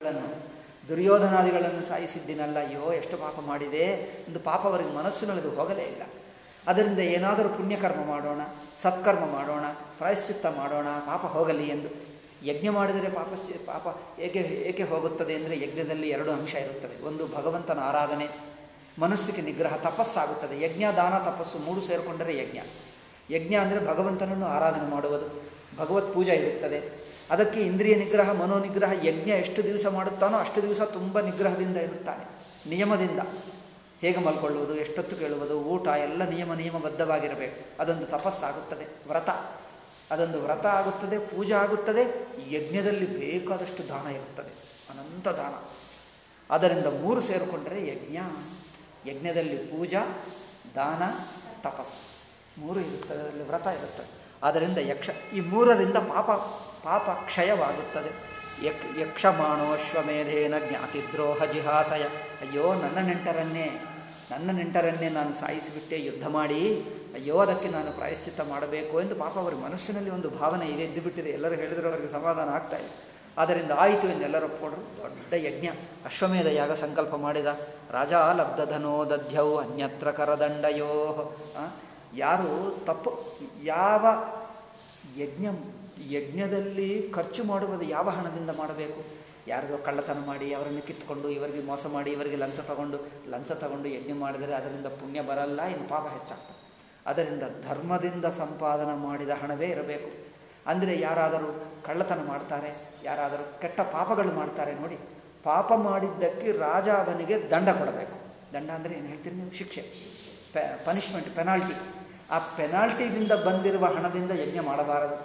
ಗಳನ್ನು ದುರ್ಯೋಧನಾದಿಗಳನ್ನು ಸಾಯಿಸಿದ್ದೀನಲ್ಲ ಅಯ್ಯೋ ಎಷ್ಟು ಪಾಪ ಮಾಡಿದೆ ಒಂದು ಪಾಪ ಅವರಿಗೆ ಮನಸ್ಸಿನಲ್ಲಿ ಹೋಗಲೇ ಇಲ್ಲ ಅದರಿಂದ ಏನಾದರೂ ಪುಣ್ಯಕರ್ಮ ಮಾಡೋಣ ಸತ್ಕರ್ಮ ಮಾಡೋಣ ಪ್ರಾಯಶ್ಚಿತ್ತ ಮಾಡೋಣ ಪಾಪ ಹೋಗಲಿ ಎಂದು ಯಜ್ಞ ಮಾಡಿದರೆ ಪಾಪ ಪಾಪ ಏಕೆ ಏಕೆ ಹೋಗುತ್ತದೆ ಅಂದರೆ ಯಜ್ಞದಲ್ಲಿ ಎರಡು ಅಂಶ ಇರುತ್ತದೆ ಒಂದು ಭಗವಂತನ ಆರಾಧನೆ ಮನಸ್ಸಿಗೆ ನಿಗ್ರಹ ತಪಸ್ಸಾಗುತ್ತದೆ ಯಜ್ಞ ದಾನ ತಪಸ್ಸು ಮೂರು ಸೇರಿಕೊಂಡರೆ ಯಜ್ಞ ಯಜ್ಞ ಅಂದರೆ ಭಗವಂತನನ್ನು ಆರಾಧನೆ ಮಾಡುವುದು ಭಗವತ್ ಪೂಜೆ ಇರುತ್ತದೆ ಅದಕ್ಕೆ ಇಂದ್ರಿಯ ನಿಗ್ರಹ ಮನೋ ನಿಗ್ರಹ ಯಜ್ಞ ಎಷ್ಟು ದಿವಸ ಮಾಡುತ್ತಾನೋ ಅಷ್ಟು ದಿವಸ ತುಂಬ ನಿಗ್ರಹದಿಂದ ಇರುತ್ತಾನೆ ನಿಯಮದಿಂದ ಹೇಗೆ ಮಲ್ಕೊಳ್ಳುವುದು ಎಷ್ಟೊತ್ತು ಕೇಳುವುದು ಊಟ ಎಲ್ಲ ನಿಯಮ ನಿಯಮಬದ್ಧವಾಗಿರಬೇಕು ಅದೊಂದು ತಪಸ್ಸಾಗುತ್ತದೆ ವ್ರತ ಅದೊಂದು ವ್ರತ ಆಗುತ್ತದೆ ಪೂಜೆ ಆಗುತ್ತದೆ ಯಜ್ಞದಲ್ಲಿ ಬೇಕಾದಷ್ಟು ದಾನ ಇರುತ್ತದೆ ಅನಂತ ದಾನ ಅದರಿಂದ ಮೂರು ಸೇರಿಕೊಂಡರೆ ಯಜ್ಞ ಯಜ್ಞದಲ್ಲಿ ಪೂಜಾ ದಾನ ತಪಸ್ಸು ಮೂರು ಇರುತ್ತದೆ ಅದರಲ್ಲಿ ವ್ರತ ಇರುತ್ತದೆ ಆದ್ದರಿಂದ ಯಕ್ಷ ಈ ಮೂರರಿಂದ ಪಾಪ ಪಾಪ ಕ್ಷಯವಾಗುತ್ತದೆ ಯಕ್ ಯಕ್ಷಮಾಣೋ ಅಶ್ವಮೇಧೇನ ಜ್ಞಾತಿದ್ರೋಹ ಜಿಹಾಸಯ ಅಯ್ಯೋ ನನ್ನ ನೆಂಟರನ್ನೇ ನನ್ನ ನೆಂಟರನ್ನೇ ನಾನು ಸಾಯಿಸಿಬಿಟ್ಟೆ ಯುದ್ಧ ಮಾಡಿ ಅಯ್ಯೋ ಅದಕ್ಕೆ ನಾನು ಪ್ರಾಯಶ್ಚಿತ್ತ ಮಾಡಬೇಕು ಎಂದು ಪಾಪ ಅವರ ಮನಸ್ಸಿನಲ್ಲಿ ಒಂದು ಭಾವನೆ ಇದೆ ಇದ್ದು ಬಿಟ್ಟಿದೆ ಎಲ್ಲರೂ ಹೇಳಿದರೂ ಅವರಿಗೆ ಸಮಾಧಾನ ಆಗ್ತಾ ಇದೆ ಆದ್ದರಿಂದ ಆಯಿತು ಎಂದು ಎಲ್ಲರೂ ಒಪ್ಕೊಂಡ್ರು ದೊಡ್ಡ ಯಜ್ಞ ಅಶ್ವಮೇಧ ಯಾಗ ಸಂಕಲ್ಪ ಮಾಡಿದ ರಾಜ ಲಬ್ಧಧನೋ ದಧ್ಯೌ ಅನ್ಯತ್ರ ಕರದಂಡಯೋ ಯಾರು ತಪ್ಪು ಯಾವ ಯಜ್ಞ ಯಜ್ಞದಲ್ಲಿ ಖರ್ಚು ಮಾಡುವುದು ಯಾವ ಹಣದಿಂದ ಮಾಡಬೇಕು ಯಾರಿಗೋ ಕಳ್ಳತನ ಮಾಡಿ ಅವರನ್ನು ಕಿತ್ಕೊಂಡು ಇವರಿಗೆ ಮೋಸ ಮಾಡಿ ಇವರಿಗೆ ಲಂಚ ತಗೊಂಡು ಲಂಚ ತಗೊಂಡು ಯಜ್ಞ ಮಾಡಿದರೆ ಅದರಿಂದ ಪುಣ್ಯ ಬರಲ್ಲ ಇನ್ನು ಪಾಪ ಹೆಚ್ಚಾಗ್ತದೆ ಅದರಿಂದ ಧರ್ಮದಿಂದ ಸಂಪಾದನೆ ಮಾಡಿದ ಹಣವೇ ಇರಬೇಕು ಅಂದರೆ ಯಾರಾದರೂ ಕಳ್ಳತನ ಮಾಡ್ತಾರೆ ಯಾರಾದರೂ ಕೆಟ್ಟ ಪಾಪಗಳು ಮಾಡ್ತಾರೆ ನೋಡಿ ಪಾಪ ಮಾಡಿದ್ದಕ್ಕೆ ರಾಜ ಅವನಿಗೆ ದಂಡ ಕೊಡಬೇಕು ದಂಡ ಅಂದರೆ ಏನು ಹೇಳ್ತೀರಿ ನೀವು ಶಿಕ್ಷೆ ಪೆ ಪನಿಷ್ಮೆಂಟ್ ಪೆನಾಲ್ಟಿ ಆ ಪೆನಾಲ್ಟಿದಿಂದ ಬಂದಿರುವ ಹಣದಿಂದ ಯಜ್ಞ ಮಾಡಬಾರದು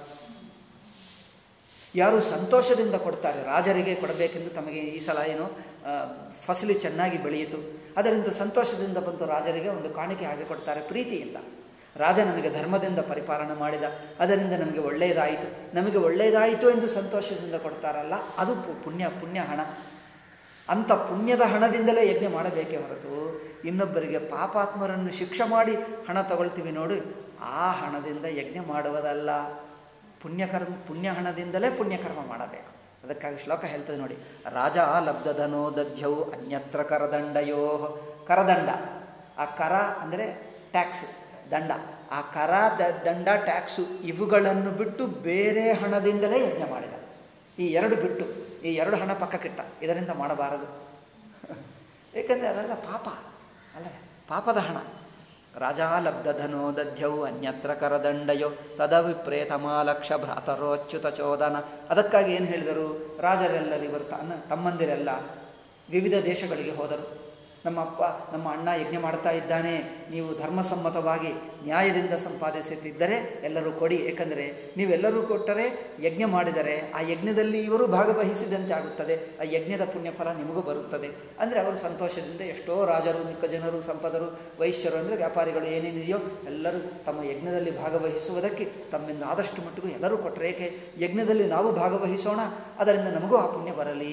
ಯಾರು ಸಂತೋಷದಿಂದ ಕೊಡ್ತಾರೆ ರಾಜರಿಗೆ ಕೊಡಬೇಕೆಂದು ತಮಗೆ ಈ ಸಲ ಏನು ಫಸಲಿ ಚೆನ್ನಾಗಿ ಬೆಳೆಯಿತು ಅದರಿಂದ ಸಂತೋಷದಿಂದ ಬಂತು ರಾಜರಿಗೆ ಒಂದು ಕಾಣಿಕೆ ಹಾಗೆ ಕೊಡ್ತಾರೆ ಪ್ರೀತಿಯಿಂದ ರಾಜ ನಮಗೆ ಧರ್ಮದಿಂದ ಪರಿಪಾಲನೆ ಮಾಡಿದ ಅದರಿಂದ ನಮಗೆ ಒಳ್ಳೆಯದಾಯಿತು ನಮಗೆ ಒಳ್ಳೆಯದಾಯಿತು ಎಂದು ಸಂತೋಷದಿಂದ ಕೊಡ್ತಾರಲ್ಲ ಅದು ಪುಣ್ಯ ಪುಣ್ಯ ಹಣ ಅಂಥ ಪುಣ್ಯದ ಹಣದಿಂದಲೇ ಯಜ್ಞ ಮಾಡಬೇಕೇ ಹೊರತು ಇನ್ನೊಬ್ಬರಿಗೆ ಪಾಪಾತ್ಮರನ್ನು ಶಿಕ್ಷೆ ಮಾಡಿ ಹಣ ತಗೊಳ್ತೀವಿ ನೋಡಿ ಆ ಹಣದಿಂದ ಯಜ್ಞ ಮಾಡುವುದಲ್ಲ ಪುಣ್ಯಕರ್ಮ ಪುಣ್ಯ ಹಣದಿಂದಲೇ ಪುಣ್ಯಕರ್ಮ ಮಾಡಬೇಕು ಅದಕ್ಕಾಗಿ ಶ್ಲೋಕ ಹೇಳ್ತದೆ ನೋಡಿ ರಾಜ ಲಬ್ಧಧನೋ ದಧ್ಯೌ ಅನ್ಯತ್ರ ಕರದಂಡಯೋ ಕರದಂಡ ಆ ಕರ ಅಂದರೆ ಟ್ಯಾಕ್ಸ್ ದಂಡ ಆ ಕರ ದ ದಂಡ ಟ್ಯಾಕ್ಸು ಇವುಗಳನ್ನು ಬಿಟ್ಟು ಬೇರೆ ಹಣದಿಂದಲೇ ಯಜ್ಞ ಮಾಡಿದ ಈ ಎರಡು ಬಿಟ್ಟು ಈ ಎರಡು ಹಣ ಪಕ್ಕಕ್ಕಿಟ್ಟ ಇದರಿಂದ ಮಾಡಬಾರದು ಏಕೆಂದರೆ ಅದೆಲ್ಲ ಪಾಪ ಅಲ್ಲವೇ ಪಾಪದ ಹಣ ರಾಜಾ ಲಬ್ಧಧನೋ ದಧ್ಯೌ ಅನ್ಯತ್ರ ಕರದಂಡಯೋ ತದವಿಪ್ರೇತಮಾಲಕ್ಷ ಭ್ರಾತರೋಚ್ಯುತ ಚೋದನ ಅದಕ್ಕಾಗಿ ಏನು ಹೇಳಿದರು ರಾಜರೆಲ್ಲರೂ ಇವರು ತನ್ನ ತಮ್ಮಂದಿರೆಲ್ಲ ವಿವಿಧ ದೇಶಗಳಿಗೆ ಹೋದರು ನಮ್ಮ ಅಪ್ಪ ನಮ್ಮ ಅಣ್ಣ ಯಜ್ಞ ಮಾಡ್ತಾ ಇದ್ದಾನೆ ನೀವು ಧರ್ಮಸಮ್ಮತವಾಗಿ ನ್ಯಾಯದಿಂದ ಸಂಪಾದಿಸುತ್ತಿದ್ದರೆ ಎಲ್ಲರೂ ಕೊಡಿ ಏಕೆಂದರೆ ನೀವೆಲ್ಲರೂ ಕೊಟ್ಟರೆ ಯಜ್ಞ ಮಾಡಿದರೆ ಆ ಯಜ್ಞದಲ್ಲಿ ಇವರು ಭಾಗವಹಿಸಿದಂತೆ ಆಗುತ್ತದೆ ಆ ಯಜ್ಞದ ಪುಣ್ಯಫಲ ನಿಮಗೂ ಬರುತ್ತದೆ ಅಂದರೆ ಅವರು ಸಂತೋಷದಿಂದ ಎಷ್ಟೋ ರಾಜರು ಮಿಕ್ಕ ಜನರು ಸಂಪದರು ವೈಶ್ಯರು ಅಂದರೆ ವ್ಯಾಪಾರಿಗಳು ಏನೇನಿದೆಯೋ ಎಲ್ಲರೂ ತಮ್ಮ ಯಜ್ಞದಲ್ಲಿ ಭಾಗವಹಿಸುವುದಕ್ಕೆ ತಮ್ಮಿಂದ ಆದಷ್ಟು ಮಟ್ಟಿಗೂ ಎಲ್ಲರೂ ಕೊಟ್ಟರೆ ಏಕೆ ಯಜ್ಞದಲ್ಲಿ ನಾವು ಭಾಗವಹಿಸೋಣ ಅದರಿಂದ ನಮಗೂ ಆ ಪುಣ್ಯ ಬರಲಿ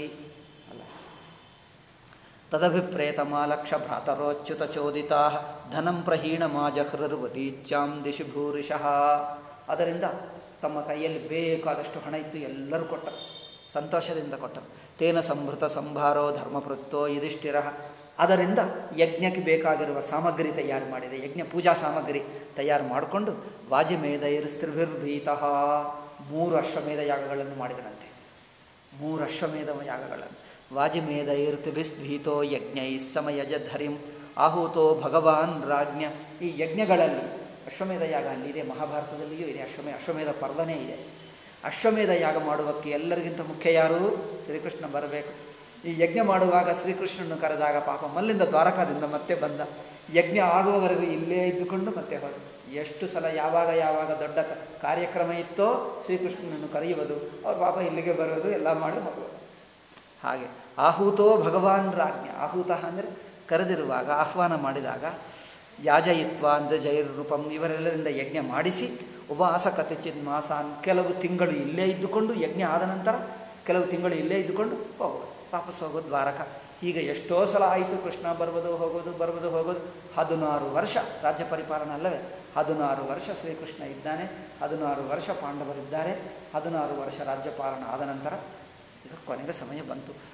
ತದಭಿಪ್ರೇತಮಾಲಕ್ಷ ಭ್ರಾತರೋಚ್ಯುತ ಚೋದಿತಾ ಧನಂ ಪ್ರಹೀಣ ಮಾಜಹೃರ್ವದೀಚ್ಯಾಂ ದಿಶಿ ಭೂರಿಶಃ ಅದರಿಂದ ತಮ್ಮ ಕೈಯಲ್ಲಿ ಬೇಕಾದಷ್ಟು ಹಣ ಇತ್ತು ಎಲ್ಲರೂ ಕೊಟ್ಟರು ಸಂತೋಷದಿಂದ ಕೊಟ್ಟರು ತೇನ ಸಂಭೃತ ಸಂಭಾರೋ ಧರ್ಮಭೃತ್ತೋ ಯುಧಿಷ್ಠಿರ ಅದರಿಂದ ಯಜ್ಞಕ್ಕೆ ಬೇಕಾಗಿರುವ ಸಾಮಗ್ರಿ ತಯಾರು ಮಾಡಿದೆ ಯಜ್ಞ ಪೂಜಾ ಸಾಮಗ್ರಿ ತಯಾರು ಮಾಡಿಕೊಂಡು ವಾಜಿಮೇಧೈರ್ಸ್ತ್ರಿಭಿರ್ಭೀತಃ ಮೂರು ಅಶ್ವಮೇಧ ಯಾಗಗಳನ್ನು ಮಾಡಿದರಂತೆ ಮೂರು ಅಶ್ವಮೇಧ ಯಾಗಗಳನ್ನು ವಾಜಿಮೇಧೈರ್ತಿಭಿಸ್ಭೀತೋ ಯಜ್ಞೈ ಸಮಯಜಧರಿಂ ಆಹೂತೋ ಭಗವಾನ್ ರಾಜ್ಞ ಈ ಯಜ್ಞಗಳಲ್ಲಿ ಅಶ್ವಮೇಧ ಯಾಗ ಅಲ್ಲಿದೆ ಮಹಾಭಾರತದಲ್ಲಿಯೂ ಇದೆ ಅಶ್ವಮೇ ಅಶ್ವಮೇಧ ಪರ್ವನೇ ಇದೆ ಅಶ್ವಮೇಧ ಯಾಗ ಮಾಡುವಕ್ಕೆ ಎಲ್ಲರಿಗಿಂತ ಮುಖ್ಯ ಯಾರು ಶ್ರೀಕೃಷ್ಣ ಬರಬೇಕು ಈ ಯಜ್ಞ ಮಾಡುವಾಗ ಶ್ರೀಕೃಷ್ಣನನ್ನು ಕರೆದಾಗ ಪಾಪ ಮಲ್ಲಿಂದ ದ್ವಾರಕಾದಿಂದ ಮತ್ತೆ ಬಂದ ಯಜ್ಞ ಆಗುವವರೆಗೂ ಇಲ್ಲೇ ಇದ್ದುಕೊಂಡು ಮತ್ತೆ ಹೋದ ಎಷ್ಟು ಸಲ ಯಾವಾಗ ಯಾವಾಗ ದೊಡ್ಡ ಕಾರ್ಯಕ್ರಮ ಇತ್ತೋ ಶ್ರೀಕೃಷ್ಣನನ್ನು ಕರೆಯುವುದು ಅವ್ರು ಪಾಪ ಇಲ್ಲಿಗೆ ಬರೋದು ಎಲ್ಲ ಮಾಡಿ ಹೋಗುವುದು ಹಾಗೆ ಆಹೂತೋ ಭಗವಾನ್ ರಾಜ್ಞ ಆಹೂತ ಅಂದರೆ ಕರೆದಿರುವಾಗ ಆಹ್ವಾನ ಮಾಡಿದಾಗ ಯಾಜಯಿತ್ವ ಅಂದರೆ ಜೈರೂಪಂ ಇವರೆಲ್ಲರಿಂದ ಯಜ್ಞ ಮಾಡಿಸಿ ಉಪವಾಸ ಕಥಚಿತ್ ಮಾಸಾನ್ ಕೆಲವು ತಿಂಗಳು ಇಲ್ಲೇ ಇದ್ದುಕೊಂಡು ಯಜ್ಞ ಆದ ನಂತರ ಕೆಲವು ತಿಂಗಳು ಇಲ್ಲೇ ಇದ್ದುಕೊಂಡು ಹೋಗೋದು ವಾಪಸ್ ಹೋಗೋದು ದ್ವಾರಕ ಹೀಗೆ ಎಷ್ಟೋ ಸಲ ಆಯಿತು ಕೃಷ್ಣ ಬರ್ಬೋದು ಹೋಗೋದು ಬರ್ಬೋದು ಹೋಗೋದು ಹದಿನಾರು ವರ್ಷ ರಾಜ್ಯ ಪರಿಪಾಲನೆ ಅಲ್ಲವೇ ಹದಿನಾರು ವರ್ಷ ಶ್ರೀಕೃಷ್ಣ ಇದ್ದಾನೆ ಹದಿನಾರು ವರ್ಷ ಪಾಂಡವರಿದ್ದಾರೆ ಹದಿನಾರು ವರ್ಷ ರಾಜ್ಯಪಾಲನೆ ಆದ ನಂತರ ಈಗ ಕೊನೆಗೆ ಸಮಯ ಬಂತು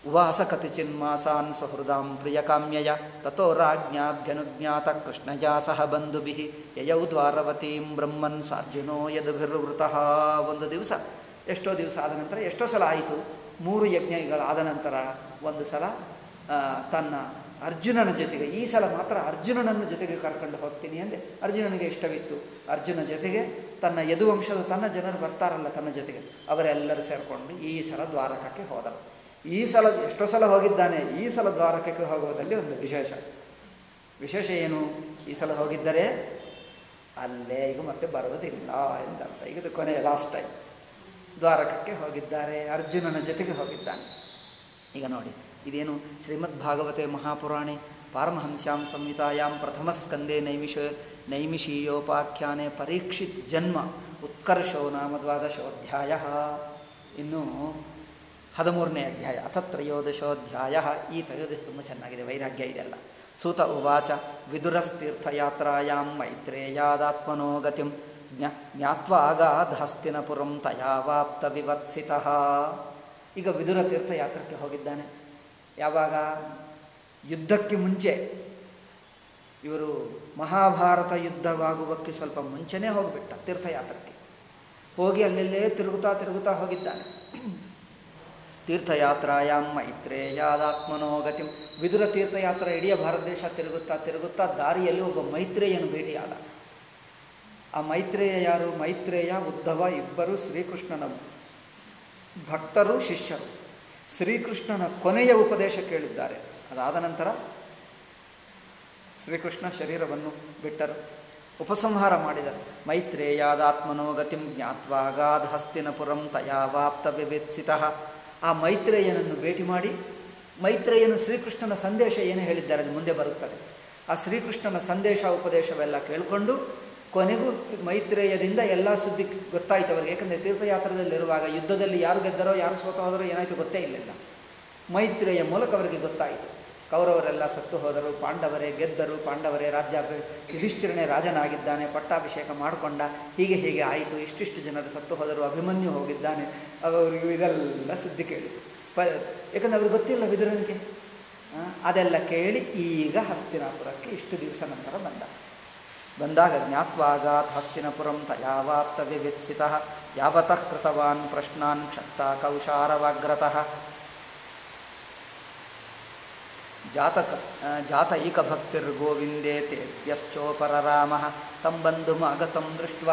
ಉವಾಸ ಕತಿಚಿನ್ಮಾಸಾನ್ ಸಹೃದಾಂ ಪ್ರಿಯಕಾಮ್ಯಯ ತಥೋ ರಾಜ್ಞಾಭ್ಯನುಜ್ಞಾತ ಕೃಷ್ಣಯ ಸಹ ಬಂಧುಭಿ ಯಯೌ ದ್ವಾರವತೀಂ ಬ್ರಹ್ಮನ್ ಸಾರ್ಜುನೋ ಯದುಭಿರ್ವೃತಃ ಒಂದು ದಿವಸ ಎಷ್ಟೋ ದಿವಸ ಆದ ನಂತರ ಎಷ್ಟೋ ಸಲ ಆಯಿತು ಮೂರು ಯಜ್ಞಗಳಾದ ನಂತರ ಒಂದು ಸಲ ಆ, ತನ್ನ ಅರ್ಜುನನ ಜೊತೆಗೆ ಈ ಸಲ ಮಾತ್ರ ಅರ್ಜುನನನ್ನು ಜೊತೆಗೆ ಕರ್ಕೊಂಡು ಹೋಗ್ತೀನಿ ಅಂದೆ ಅರ್ಜುನನಿಗೆ ಇಷ್ಟವಿತ್ತು ಅರ್ಜುನ ಜೊತೆಗೆ ತನ್ನ ಯದುವಂಶದ ತನ್ನ ಜನರು ಬರ್ತಾರಲ್ಲ ತನ್ನ ಜೊತೆಗೆ ಅವರೆಲ್ಲರೂ ಸೇರಿಕೊಂಡು ಈ ಸಲ ದ್ವಾರಕಕ್ಕೆ ಹೋದರು ಈ ಸಲ ಎಷ್ಟೋ ಸಲ ಹೋಗಿದ್ದಾನೆ ಈ ಸಲ ದ್ವಾರಕಕ್ಕೆ ಹೋಗುವುದಲ್ಲಿ ಒಂದು ವಿಶೇಷ ವಿಶೇಷ ಏನು ಈ ಸಲ ಹೋಗಿದ್ದರೆ ಅಲ್ಲೇ ಈಗ ಮತ್ತೆ ಬರುವುದಿಲ್ಲ ಎಂದರ್ಥ ಈಗ ಇದು ಕೊನೆಯ ಲಾಸ್ಟ್ ಟೈಮ್ ದ್ವಾರಕಕ್ಕೆ ಹೋಗಿದ್ದಾರೆ ಅರ್ಜುನನ ಜೊತೆಗೆ ಹೋಗಿದ್ದಾನೆ ಈಗ ನೋಡಿ ಇದೇನು ಶ್ರೀಮದ್ ಭಾಗವತೆ ಮಹಾಪುರಾಣೆ ಪಾರಮಹಂಸ್ಯಾಂ ಸಂಹಿತಾಯಾಂ ಪ್ರಥಮ ಸ್ಕಂದೇ ನೈಮಿಷ ನೈಮಿಷೀಯೋಪಾಖ್ಯಾನೆ ಪರೀಕ್ಷಿತ್ ಜನ್ಮ ಉತ್ಕರ್ಷೋ ನಾಮ ದ್ವಾದಶೋಧ್ಯಾಯ ಇನ್ನು ಹದಿಮೂರನೇ ಅಧ್ಯಾಯ ಅಥ ತ್ರಯೋದಶೋಧ್ಯಾಯ ಈ ತ್ರಯೋದಶ ತುಂಬ ಚೆನ್ನಾಗಿದೆ ವೈರಾಗ್ಯ ಇದೆಲ್ಲ ಸೂತ ಉವಾಚ ವಿದುರಸ್ತೀರ್ಥಯಾತ್ರಾಯಾಂ ಮೈತ್ರೇಯಾದಾತ್ಮನೋ ಗತಿಂ ಜ್ಞ ಜ್ಞಾತ್ವಾಗಾಧಹಸ್ತಿನಪುರಂ ತಯಾವಾಪ್ತ ವಿವತ್ಸಿತಃ ಈಗ ವಿದುರ ತೀರ್ಥಯಾತ್ರಕ್ಕೆ ಹೋಗಿದ್ದಾನೆ ಯಾವಾಗ ಯುದ್ಧಕ್ಕೆ ಮುಂಚೆ ಇವರು ಮಹಾಭಾರತ ಯುದ್ಧವಾಗುವಕ್ಕೆ ಸ್ವಲ್ಪ ಮುಂಚೆನೇ ಹೋಗಿಬಿಟ್ಟ ತೀರ್ಥಯಾತ್ರಕ್ಕೆ ಹೋಗಿ ಅಲ್ಲೆಲ್ಲೇ ತಿರುಗುತ್ತಾ ತಿರುಗುತ್ತಾ ಹೋಗಿದ್ದಾನೆ ತೀರ್ಥಯಾತ್ರಾಯಾಂ ಮೈತ್ರೇಯಾದಾತ್ಮನೋ ಗತಿಂ ವಿದುರ ತೀರ್ಥಯಾತ್ರೆ ಇಡೀ ಭಾರತ ದೇಶ ತಿರುಗುತ್ತಾ ತಿರುಗುತ್ತಾ ದಾರಿಯಲ್ಲಿ ಒಬ್ಬ ಮೈತ್ರೇಯನು ಭೇಟಿಯಾದ ಆ ಮೈತ್ರೇಯ ಯಾರು ಮೈತ್ರೇಯ ಉದ್ಧವ ಇಬ್ಬರು ಶ್ರೀಕೃಷ್ಣನ ಭಕ್ತರು ಶಿಷ್ಯರು ಶ್ರೀಕೃಷ್ಣನ ಕೊನೆಯ ಉಪದೇಶ ಕೇಳಿದ್ದಾರೆ ಅದಾದ ನಂತರ ಶ್ರೀಕೃಷ್ಣ ಶರೀರವನ್ನು ಬಿಟ್ಟರು ಉಪಸಂಹಾರ ಮಾಡಿದರು ಮೈತ್ರೇಯಾದಾತ್ಮನೋ ಗತಿಂ ಜ್ಞಾತ್ವಾಗಾಧ ಹಸ್ತಿನಪುರಂ ತಯಾವಾಪ್ತ ವಿವೇತ್ಸಿತಃ ಆ ಮೈತ್ರೇಯನನ್ನು ಭೇಟಿ ಮಾಡಿ ಮೈತ್ರೇಯನು ಶ್ರೀಕೃಷ್ಣನ ಸಂದೇಶ ಏನು ಹೇಳಿದ್ದಾರೆ ಅದು ಮುಂದೆ ಬರುತ್ತದೆ ಆ ಶ್ರೀಕೃಷ್ಣನ ಸಂದೇಶ ಉಪದೇಶವೆಲ್ಲ ಕೇಳಿಕೊಂಡು ಕೊನೆಗೂ ಮೈತ್ರೇಯದಿಂದ ಎಲ್ಲ ಸುದ್ದಿ ಗೊತ್ತಾಯಿತು ಅವರಿಗೆ ಏಕೆಂದರೆ ತೀರ್ಥಯಾತ್ರದಲ್ಲಿರುವಾಗ ಯುದ್ಧದಲ್ಲಿ ಯಾರು ಗೆದ್ದರೋ ಯಾರು ಸೋತ ಹೋದರೋ ಏನಾಯಿತು ಗೊತ್ತೇ ಇರಲಿಲ್ಲ ಮೈತ್ರೇಯ ಮೂಲಕ ಅವರಿಗೆ ಗೊತ್ತಾಯಿತು ಕೌರವರೆಲ್ಲ ಸತ್ತು ಹೋದರು ಪಾಂಡವರೇ ಗೆದ್ದರು ಪಾಂಡವರೇ ರಾಜ್ಯ ಯುಧಿಷ್ಠಿರನೇ ರಾಜನಾಗಿದ್ದಾನೆ ಪಟ್ಟಾಭಿಷೇಕ ಮಾಡಿಕೊಂಡ ಹೀಗೆ ಹೀಗೆ ಆಯಿತು ಇಷ್ಟಿಷ್ಟು ಜನರು ಸತ್ತು ಹೋದರು ಅಭಿಮನ್ಯು ಹೋಗಿದ್ದಾನೆ ಅವರಿಗೂ ಇದೆಲ್ಲ ಸುದ್ದಿ ಕೇಳಿತು ಪ ಯಾಕಂದರೆ ಅವ್ರಿಗೆ ಗೊತ್ತಿಲ್ಲ ವಿದುರನಿಗೆ ಆ, ಅದೆಲ್ಲ ಕೇಳಿ ಈಗ ಹಸ್ತಿನಾಪುರಕ್ಕೆ ಇಷ್ಟು ದಿವಸ ನಂತರ ಬಂದ ಬಂದಾಗ ಜ್ಞಾತ್ವಾಗಾತ್ ಹಸ್ತಿನಪುರಂ ತಯಾವಾಪ್ತ ವಿವಿತ್ಸಿತಃ ಯಾವತಃ ಕೃತವಾನ್ ಪ್ರಶ್ನಾನ್ ಕ್ಷತ್ತ ಕೌಶಾರವಾಗ್ರತಃ ಜಾತಕ ಜಾತ ಏಕಭಕ್ತಿರ್ಗೋವಿಂದೇ ತೇಪ್ಯಶ್ಚೋಪರರಾಮ ತಂ ಬಂಧು ಆಗತಂ ದೃಷ್ಟ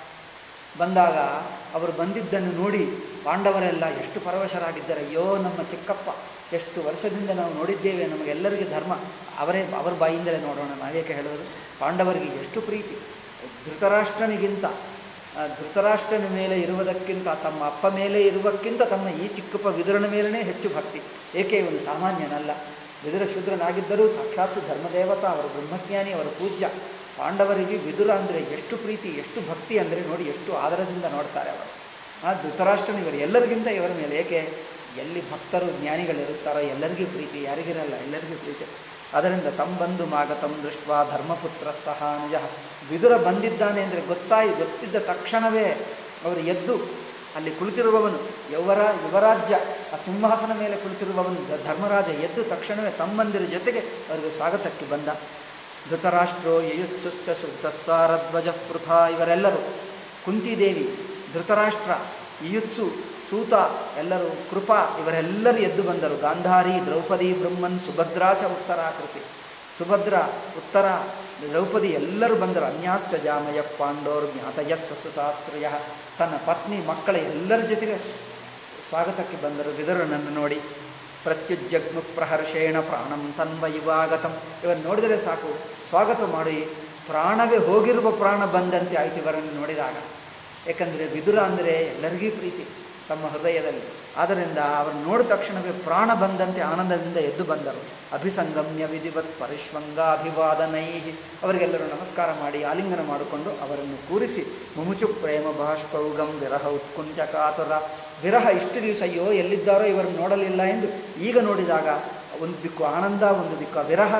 ಬಂದಾಗ ಅವರು ಬಂದಿದ್ದನ್ನು ನೋಡಿ ಪಾಂಡವರೆಲ್ಲ ಎಷ್ಟು ಪರವಶರಾಗಿದ್ದಾರೆ ಅಯ್ಯೋ ನಮ್ಮ ಚಿಕ್ಕಪ್ಪ ಎಷ್ಟು ವರ್ಷದಿಂದ ನಾವು ನೋಡಿದ್ದೇವೆ ನಮಗೆಲ್ಲರಿಗೆ ಧರ್ಮ ಅವರೇ ಅವರ ಬಾಯಿಂದಲೇ ನೋಡೋಣ ನಾವೇಕೆ ಹೇಳೋದು ಪಾಂಡವರಿಗೆ ಎಷ್ಟು ಪ್ರೀತಿ ಧೃತರಾಷ್ಟ್ರನಿಗಿಂತ ಆ, ಧೃತರಾಷ್ಟ್ರನ ಮೇಲೆ ಇರುವುದಕ್ಕಿಂತ ತಮ್ಮ ಅಪ್ಪ ಮೇಲೆ ಇರುವಕ್ಕಿಂತ ತಮ್ಮ ಈ ಚಿಕ್ಕಪ್ಪ ವಿದುರನ ಮೇಲೇ ಹೆಚ್ಚು ಭಕ್ತಿ ಏಕೆ ಇವನು ಸಾಮಾನ್ಯನಲ್ಲ ವಿದುರ ಶೂದ್ರನಾಗಿದ್ದರೂ ಸಾಕ್ಷಾತ್ ಧರ್ಮದೇವತ ಅವರು ಬ್ರಹ್ಮಜ್ಞಾನಿ ಅವರ ಪೂಜ್ಯ ಪಾಂಡವರಿಗೆ ವಿದುರ ಅಂದರೆ ಎಷ್ಟು ಪ್ರೀತಿ ಎಷ್ಟು ಭಕ್ತಿ ಅಂದರೆ ನೋಡಿ ಎಷ್ಟು ಆದರದಿಂದ ನೋಡ್ತಾರೆ ಅವರು ಆ ಧೃತರಾಷ್ಟ್ರನ ಇವರು ಎಲ್ಲರಿಗಿಂತ ಇವರ ಮೇಲೆ ಏಕೆ ಎಲ್ಲಿ ಭಕ್ತರು ಜ್ಞಾನಿಗಳಿರುತ್ತಾರೋ ಎಲ್ಲರಿಗೂ ಪ್ರೀತಿ ಯಾರಿಗಿರಲ್ಲ ಎಲ್ಲರಿಗೂ ಪ್ರೀತಿ ಅದರಿಂದ ತಂಬಂದು ಮಾಗತಂ ದೃಷ್ಟ ಧರ್ಮಪುತ್ರ ಸಹ ನಿಜ ವಿದುರ ಬಂದಿದ್ದಾನೆ ಅಂದರೆ ಗೊತ್ತಾಯಿ ಗೊತ್ತಿದ್ದ ತಕ್ಷಣವೇ ಅವರು ಎದ್ದು ಅಲ್ಲಿ ಕುಳಿತಿರುವವನು ಯವರ ಯುವರಾಜ್ಯ ಆ ಸಿಂಹಾಸನ ಮೇಲೆ ಕುಳಿತಿರುವವನು ಧ- ಧರ್ಮರಾಜ ಎದ್ದು ತಕ್ಷಣವೇ ತಮ್ಮಂದಿರ ಜೊತೆಗೆ ಅವರಿಗೆ ಸ್ವಾಗತಕ್ಕೆ ಬಂದ ಧೃತರಾಷ್ಟ್ರೋ ಯಯುತ್ಸುಶ್ಚ ಸುತ್ತಸ್ಸಾರಧ್ವಜ ಪೃಥಾ ಇವರೆಲ್ಲರೂ ಕುಂತಿದೇವಿ ಧೃತರಾಷ್ಟ್ರ ಇಯುತ್ಸು ಸೂತ ಎಲ್ಲರೂ ಕೃಪಾ ಇವರೆಲ್ಲರೂ ಎದ್ದು ಬಂದರು ಗಾಂಧಾರಿ ದ್ರೌಪದಿ ಬ್ರಹ್ಮನ್ ಸುಭದ್ರಾಚ ಉತ್ತರಾಕೃತಿ ಸುಭದ್ರ ಉತ್ತರ ದ್ರೌಪದಿ ಎಲ್ಲರೂ ಬಂದರು ಅನ್ಯಾಶ್ಚ ಜಾಮಯ ಪಾಂಡೋರ್ ಜ್ಞಾತಯ ಸಸುತಾಸ್ತ್ರಿಯ ತನ್ನ ಪತ್ನಿ ಮಕ್ಕಳ ಎಲ್ಲರ ಜೊತೆಗೆ ಸ್ವಾಗತಕ್ಕೆ ಬಂದರು ವಿದುರನನ್ನು ನೋಡಿ ಪ್ರತ್ಯುಜ್ಜಗ್ಮು ಪ್ರಹರ್ಷೇಣ ಪ್ರಾಣಂ ತನ್ವ ಇವಾಗತಂ ಇವನು ನೋಡಿದರೆ ಸಾಕು ಸ್ವಾಗತ ಮಾಡಿ ಪ್ರಾಣವೇ ಹೋಗಿರುವ ಪ್ರಾಣ ಬಂದಂತೆ ಆಯ್ತು ಇವರನ್ನು ನೋಡಿದಾಗ ಏಕೆಂದರೆ ವಿದುರ ಅಂದರೆ ಎಲ್ಲರಿಗೂ ಪ್ರೀತಿ ತಮ್ಮ ಹೃದಯದಲ್ಲಿ ಆದ್ದರಿಂದ ಅವರನ್ನು ನೋಡಿದ ತಕ್ಷಣವೇ ಪ್ರಾಣ ಬಂದಂತೆ ಆನಂದದಿಂದ ಎದ್ದು ಬಂದರು ಅಭಿಸಂಗಮ್ಯ ವಿಧಿವತ್ ಪರಿಶ್ವಂಗಾಭಿವಾದನೈ ಅವರಿಗೆಲ್ಲರೂ ನಮಸ್ಕಾರ ಮಾಡಿ ಆಲಿಂಗನ ಮಾಡಿಕೊಂಡು ಅವರನ್ನು ಕೂರಿಸಿ ಮುಮುಚು ಪ್ರೇಮ ಬಾಷ್ಪೌಗಂ ವಿರಹ ಉತ್ಕುಂಠ ಕಾತುರ ವಿರಹ ಇಷ್ಟು ದಿವಸ ಅಯ್ಯೋ ಎಲ್ಲಿದ್ದಾರೋ ಇವರನ್ನು ನೋಡಲಿಲ್ಲ ಎಂದು ಈಗ ನೋಡಿದಾಗ ಒಂದು ದಿಕ್ಕು ಆನಂದ ಒಂದು ದಿಕ್ಕು ವಿರಹ ಆ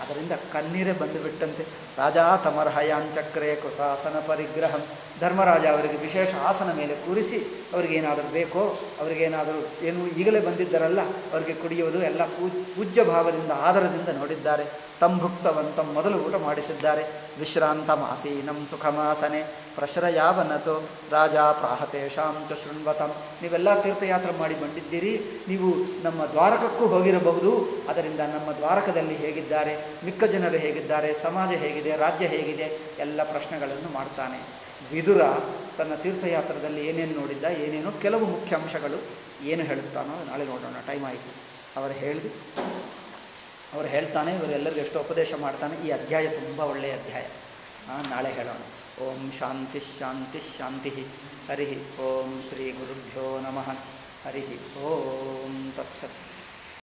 ಅದರಿಂದ ಕಣ್ಣೀರೇ ಬಂದುಬಿಟ್ಟಂತೆ ರಾಜಾ ತಮರ್ಹಯಾಂಚಕ್ರೇ ಕೃತಾಸನ ಪರಿಗ್ರಹಂ ಧರ್ಮರಾಜ ಅವರಿಗೆ ವಿಶೇಷ ಆಸನ ಮೇಲೆ ಕೂರಿಸಿ ಅವರಿಗೇನಾದರೂ ಬೇಕೋ ಅವರಿಗೇನಾದರೂ ಏನು ಈಗಲೇ ಬಂದಿದ್ದರಲ್ಲ ಅವರಿಗೆ ಕುಡಿಯುವುದು ಎಲ್ಲ ಪೂ ಪೂಜ್ಯ ಭಾವದಿಂದ ಆದರದಿಂದ ನೋಡಿದ್ದಾರೆ ತಂಭುಕ್ತವಂತಂ ಮೊದಲು ಊಟ ಮಾಡಿಸಿದ್ದಾರೆ ವಿಶ್ರಾಂತಮಾಸೀನಂ ಸುಖಮಾಸನೆ ಪ್ರಶ್ರಯಾವನತು ರಾಜ ಪ್ರಾಹತೇಷಾಂ ಚ ಶೃಣ್ವತಂ ನೀವೆಲ್ಲ ತೀರ್ಥಯಾತ್ರೆ ಮಾಡಿ ಬಂದಿದ್ದೀರಿ ನೀವು ನಮ್ಮ ದ್ವಾರಕಕ್ಕೂ ಹೋಗಿರಬಹುದು ಅದರಿಂದ ನಮ್ಮ ದ್ವಾರಕದಲ್ಲಿ ಹೇಗಿದ್ದಾರೆ ಮಿಕ್ಕ ಜನರು ಹೇಗಿದ್ದಾರೆ ಸಮಾಜ ಹೇಗಿದೆ ರಾಜ್ಯ ಹೇಗಿದೆ ಎಲ್ಲ ಪ್ರಶ್ನೆಗಳನ್ನು ಮಾಡ್ತಾನೆ ವಿದುರ ತನ್ನ ತೀರ್ಥಯಾತ್ರದಲ್ಲಿ ಏನೇನು ನೋಡಿದ್ದ ಏನೇನೋ ಕೆಲವು ಮುಖ್ಯ ಅಂಶಗಳು ಏನು ಹೇಳುತ್ತಾನೋ ನಾಳೆ ನೋಡೋಣ ಟೈಮ್ ಆಯಿತು ಅವರು ಹೇಳಿದ್ರು ಅವರು ಹೇಳ್ತಾನೆ ಇವರೆಲ್ಲರಿಗೂ ಎಷ್ಟು ಉಪದೇಶ ಮಾಡ್ತಾನೆ ಈ ಅಧ್ಯಾಯ ತುಂಬ ಒಳ್ಳೆಯ ಅಧ್ಯಾಯ ಆ, ನಾಳೆ ಹೇಳೋಣ ಓಂ ಶಾಂತಿ ಶಾಂತಿ ಶಾಂತಿ ಹರಿ ಓಂ ಶ್ರೀ ಗುರುಭ್ಯೋ ನಮಃ ಹರಿ ಓಂ ತತ್ಸತ್